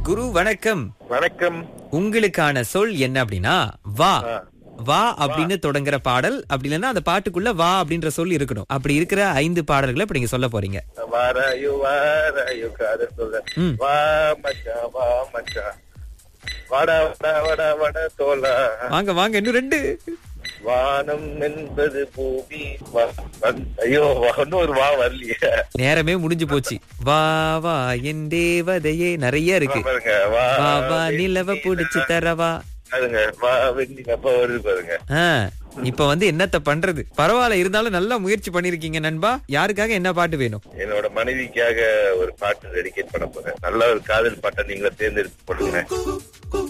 குரு வணக்கம் வணக்கம் உங்களுக்கான சொல் என்ன அப்படின்னா வா ஆ. வா அப்படின்னு தொடங்குற பாடல் அப்படி இல்லைன்னா அந்த பாட்டுக்குள்ள வா அப்படின்ற சொல் இருக்கணும் அப்படி இருக்கிற ஐந்து பாடல்களை இப்ப நீங்க சொல்ல போறீங்க வாராயோ வாராயோ காதல் சொல்ல ம். வா மச்சான் வா மச்சான் வாடா வாடா வாடா வாடா தோலா வாங்க வாங்க இன்னும் ரெண்டு வானம் என்பது பூமி வா- வந்- ஐயோ இன்னும் ஒரு வா வரலையே நேரமே முடிஞ்சு போச்சு வா வா என் தேவதையே நிறைய இருக்கு பாருங்க வா வா வா நிலவ புடிச்சு தரவா பாருங்க வா வெண்ணி அப்ப வருது பாருங்க ஆ, இப்ப வந்து என்னத்த பண்றது பரவாயில்ல இருந்தாலும் நல்லா முயற்சி பண்ணிருக்கீங்க நண்பா யாருக்காக என்ன பாட்டு வேணும் என்னோட மனைவிக்காக ஒரு பாட்டு டெடிகேட் பண்ண போறேன் நல்ல ஒரு காதல் பாட்டை நீங்களே தேர்ந்தெடுத்து போடுங்க